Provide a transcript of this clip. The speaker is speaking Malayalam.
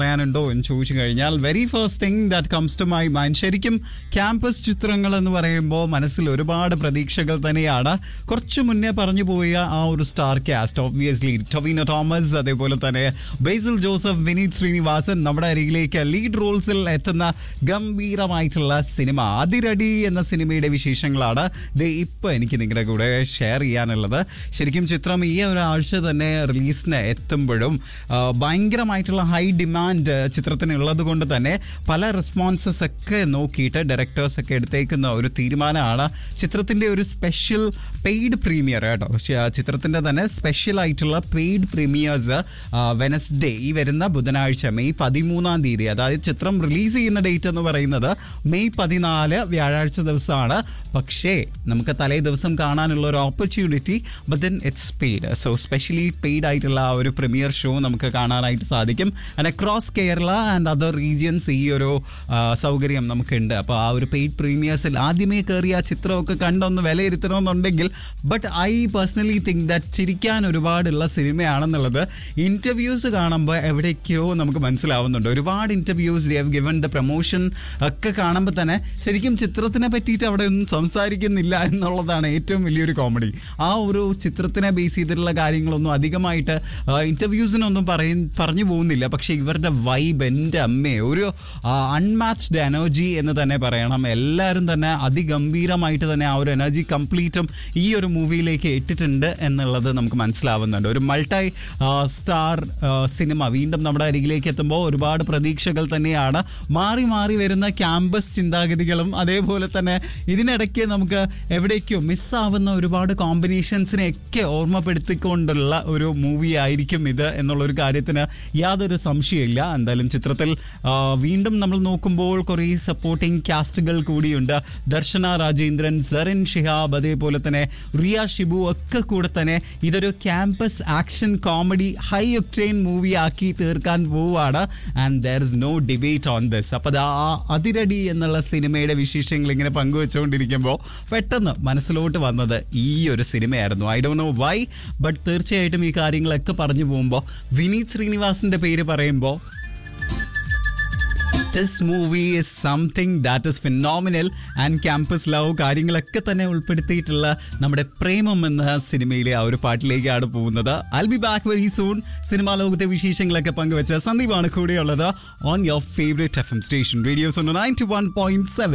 പറയാനുണ്ടോ എന്ന് ചോദിച്ചു കഴിഞ്ഞാൽ very first thing that comes to my mind ശരിക്കും ക്യാമ്പസ് ചിത്രങ്ങൾ എന്ന് പറയുമ്പോൾ മനസ്സിൽ ഒരുപാട് പ്രതീക്ഷകൾ തന്നെയാണ് കുറച്ച് മുന്നേ പറഞ്ഞു പോയ ആ ഒരു star cast obviously Tovino Thomas അതേപോലെ തന്നെ ബേസിൽ ജോസഫ് വിനീത് ശ്രീനിവാസൻ നമ്മുടെ അരികിലേക്ക് ലീഡ് റോൾസിൽ എത്തുന്ന ഗംഭീരമായിട്ടുള്ള സിനിമ അതിരടി എന്ന സിനിമയുടെ വിശേഷങ്ങളാണ് ഇത് ഇപ്പോൾ എനിക്ക് നിങ്ങളുടെ കൂടെ ഷെയർ ചെയ്യാനുള്ളത് ശരിക്കും ചിത്രം ഈ ഒരാഴ്ച തന്നെ റിലീസിന് എത്തുമ്പോഴും ആ, ഭയങ്കരമായിട്ടുള്ള ഹൈ ഡിമാൻഡ് ചിത്രത്തിനുള്ളത് കൊണ്ട് തന്നെ പല റെസ്പോൺസസ് ഒക്കെ നോക്കിയിട്ട് ഡയറക്ടേഴ്സ് ഒക്കെ എടുത്തേക്കുന്ന ഒരു തീരുമാനമാണ് ചിത്രത്തിന്റെ ഒരു സ്പെഷ്യൽ പെയ്ഡ് പ്രീമിയർ കേട്ടോ പക്ഷേ ആ ചിത്രത്തിന്റെ തന്നെ സ്പെഷ്യൽ ആയിട്ടുള്ള പെയ്ഡ് പ്രീമിയേഴ്സ് വെനസ്ഡേ ഈ വരുന്ന ബുധനാഴ്ച മെയ് പതിമൂന്നാം തീയതി അതായത് ചിത്രം റിലീസ് ചെയ്യുന്ന ഡേറ്റ് എന്ന് പറയുന്നത് മെയ് പതിനാല് വ്യാഴാഴ്ച ദിവസമാണ് പക്ഷേ നമുക്ക് തലേ ദിവസം കാണാനുള്ള ഒരു opportunity but then it's paid so specially paid ആയിട്ടുള്ള ആ ഒരു പ്രീമിയർ ഷോ നമുക്ക് കാണാനായിട്ട് സാധിക്കും and across Kerala and other regions ഈ ഒരു ആ, സൗകര്യം നമുക്കുണ്ട് അപ്പോൾ ആ ഒരു പെയ്ഡ് പ്രീമിയേഴ്സിൽ ആദ്യമേ കയറി ആ ചിത്രമൊക്കെ കണ്ടൊന്ന് വിലയിരുത്തണമെന്നുണ്ടെങ്കിൽ but I personally think that ചിരിക്കാൻ ഒരുപാടുള്ള സിനിമയാണെന്നുള്ളത് ഇന്റർവ്യൂസ് കാണുമ്പോൾ എവിടേക്കോ നമുക്ക് മനസ്സിലാവുന്നുണ്ട് ഒരുപാട് interviews they have given the promotion ഒക്കെ കാണുമ്പോൾ തന്നെ ശരിക്കും ചിത്രത്തിനെ പറ്റിയിട്ട് അവിടെ ഒന്നും സംസാരിക്കുന്നില്ല എന്നുള്ളതാണ് ഏറ്റവും വലിയൊരു കോമഡി ആ ഒരു ചിത്രത്തിനെ ബേസ് ചെയ്തിട്ടുള്ള കാര്യങ്ങളൊന്നും അധികമായിട്ട് ഇന്റർവ്യൂസിനൊന്നും പറയ പറഞ്ഞു പോകുന്നില്ല പക്ഷേ ഇവരുടെ വൈബ് എൻ്റെ അമ്മേ ഒരു അൺമാച്ച്ഡ് എനർജി എന്ന് തന്നെ പറയണം എല്ലാവരും തന്നെ അതിഗംഭീരമായിട്ട് തന്നെ ആ ഒരു എനർജി കംപ്ലീറ്റും ഈ ഒരു മൂവിയിലേക്ക് ഇട്ടിട്ടുണ്ട് എന്നുള്ളത് നമുക്ക് മനസ്സിലാവുന്നുണ്ട് ഒരു മൾട്ടി സ്റ്റാർ സിനിമ വീണ്ടും നമ്മുടെ അരികിലേക്ക് എത്തുമ്പോൾ ഒരുപാട് പ്രതീക്ഷകൾ തന്നെയാണ് മാറി മാറി വരുന്ന ക്യാമ്പസ് ചിന്താഗതികളും അതേപോലെ തന്നെ ഇതിനിടയ്ക്ക് നമുക്ക് എവിടേക്കോ മിസ്സാവുന്ന ഒരുപാട് കോമ്പിനേഷൻസിനെയൊക്കെ ഓർമ്മപ്പെടുത്തിക്കൊണ്ടുള്ള ഒരു മൂവി ആയിരിക്കും ഇത് എന്നുള്ളൊരു കാര്യത്തിന് യാതൊരു സംശയമില്ല എന്തായാലും ചിത്രത്തിൽ ആ, വീണ്ടും നമ്മൾ നോക്കുമ്പോൾ കുറേ സപ്പോർട്ടിംഗ് കാസ്റ്റുകൾ കൂടിയുണ്ട് ദർശന രാജേന്ദ്രൻ സെറിൻ ഷിഹാബ് അതേപോലെ തന്നെ റിയ ഷിബു ഒക്കെ കൂടെ തന്നെ ഇതൊരു campus action comedy high octane movie ആക്കി തീർക്കാൻ പോവുകയാണ് and there is no debate on this അപ്പോൾ ആ അതിരടി എന്നുള്ള സിനിമയുടെ വിശേഷങ്ങൾ ഇങ്ങനെ പങ്കുവെച്ചുകൊണ്ടിരിക്കുമ്പോൾ പെട്ടെന്ന് മനസ്സിലോട്ട് വന്നത് ഈ ഒരു സിനിമയായിരുന്നു I do know why but തീർച്ചയായിട്ടും ഈ കാര്യങ്ങളൊക്കെ പറഞ്ഞു പോകുമ്പോൾ വിനീത് ശ്രീനിവാസിന്റെ പേര് പറയുമ്പോൾ this movie is something that is phenomenal and campus love കാര്യങ്ങളൊക്കെ തന്നെ ഉൾപ്പെടുത്തിയിട്ടുള്ള നമ്മുടെ പ്രേമം എന്ന സിനിമയിലെ ആ ഒരു പാട്ടിലേക്കാണ് പോകുന്നത് I be back very soon cinema ലോകത്തെ വിശേഷങ്ങളൊക്കെ പങ്കുവെച്ച സന്ദീപാണ് കൂടെയുള്ളത് on your favourite F M station radios ninety one point seven